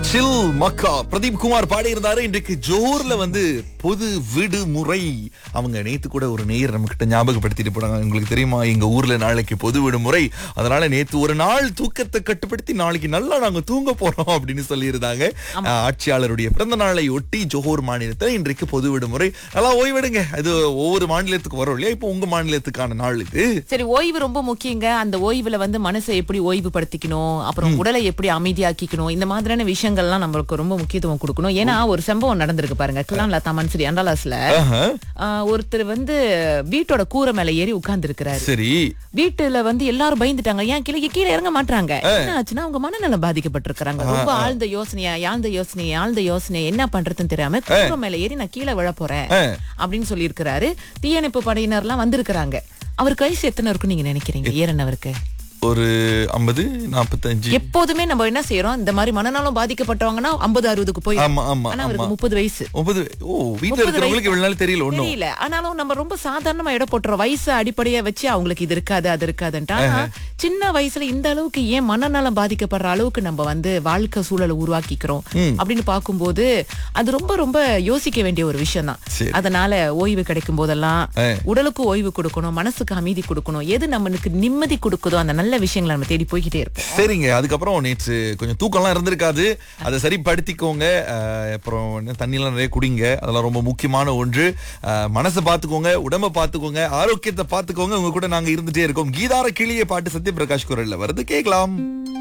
சில் மக்கா பிரதீப் குமார் பாடி இருந்தாரு இன்றைக்கு ஜோஹர்ல வந்து பொது விடுமுறை அவங்க நேத்து கூட ஒரு நேயர் நம்ம கிட்ட ஞாபகப்படுத்திட்டு போனாங்க உங்களுக்கு தெரியுமா எங்க ஊர்ல நாளைக்கு பொது விடுமுறை அதனால நேத்து ஒரு நாள் தூக்கத்தை கட்டுப்படுத்தி நாளைக்கு நல்லா நாங்க தூங்க போறோம் அப்படின்னு சொல்லியிருந்தாங்க அஹ், ஆட்சியாளருடைய பிறந்த நாளை ஒட்டி ஜோஹர் மாநிலத்துல இன்றைக்கு பொது விடுமுறை நல்லா ஓய்வெடுங்க அது ஒவ்வொரு மாநிலத்துக்கு வரும் இல்லையா இப்போ உங்க மாநிலத்துக்கான நாள் இது சரி ஓய்வு ரொம்ப முக்கியங்க அந்த ஓய்வுல வந்து மனசை எப்படி ஓய்வுபடுத்திக்கணும் அப்புறம் உடலை எப்படி அமைதியாக்கிக்கணும் இந்த மாதிரியான விஷயங்கள்லாம் நம்மளுக்கு ரொம்ப முக்கியத்துவம் கொடுக்கணும் ஏன்னா ஒரு சம்பவம் நடந்திருக்கு பாருங்க கிளான் லதா மன்சரி அண்டாலாஸ்ல ஆஹா, ஒருத்தர் வந்து வீட்டோட கூரை மேல ஏறி உட்கார்ந்து இருக்கிறாரு சரி வீட்டுல வந்து எல்லாரும் பயந்துட்டாங்க ஏன் கீழே கீழே இறங்க மாட்டாங்க என்ன ஆச்சுன்னா அவங்க மனநலம் பாதிக்கப்பட்டிருக்காங்க ரொம்ப ஆழ்ந்த யோசனையா ஆழ்ந்த யோசனை ஆழ்ந்த யோசனை என்ன பண்றதுன்னு தெரியாம கூரை மேல ஏறி நான் கீழே விழ போறேன் அஹ், அப்படின்னு சொல்லியிருக்கிறாரு தீயணைப்பு படையினர்லாம் வந்திருக்கிறாங்க அவருக்கு வயசு எத்தனை இருக்குன்னு நீங்க நினைக்கிறீங்க ஏறனவருக்கு ஒரு ஐம்பது நாற்பத்தஞ்சு எப்போதுமே நம்ம என்ன செய்யறோம் இந்த மாதிரி மனநலம் பாதிக்கப்பட்டவங்கன்னா ஐம்பது அறுபதுக்கு போய் ஆமா ஆமா ஆனா ஆமா அவருக்கு முப்பது வயசு முப்பது ஓ வீட்டுல இருக்கிறவங்களுக்கு இவ்வளவு நாள் தெரியல ஒண்ணும் தெரியல ஆனாலும் நம்ம ரொம்ப சாதாரணமா இடம் போட்டுறோம் வயசு அடிப்படையா வச்சு அவங்களுக்கு இது இருக்காது அது இருக்காதுன்ட்டு ஆனா சின்ன வயசுல இந்த அளவுக்கு ஏன் மனநலம் பாதிக்கப்படுற அளவுக்கு நம்ம வந்து வாழ்க்கை சூழலை உருவாக்கிக்கிறோம் அப்படின்னு பார்க்கும்போது அது ரொம்ப ரொம்ப யோசிக்க வேண்டிய ஒரு விஷயம் தான் சரி. அதனால ஓய்வு கிடைக்கும் போதெல்லாம் ஆ. உடலுக்கு ஓய்வு கொடுக்கணும் மனசுக்கு அமைதி கொடுக்கணும் எது நம்மளுக்கு நிம்மதி கொடுக்குதோ அந்த நல்ல விஷயங்களை நம்ம தேடி போய்கிட்டே இருப்போம் சரிங்க அதுக்கப்புறம் நேற்று கொஞ்சம் தூக்கம்லாம் இருந்திருக்காது அதை சரிப்படுத்திக்கோங்க அஹ், அப்புறம் என்ன தண்ணியெல்லாம் நிறைய குடிங்க அதெல்லாம் ரொம்ப முக்கியமான ஒன்று அஹ், மனசை பார்த்துக்கோங்க உடம்ப பார்த்துக்கோங்க ஆரோக்கியத்தை பார்த்துக்கோங்க உங்க கூட நாங்க இருந்துட்டே இருக்கோம் கீதார கிளிய பாட்டு சத்யபிரகாஷ் குரல்ல வருது கேட்கலாம்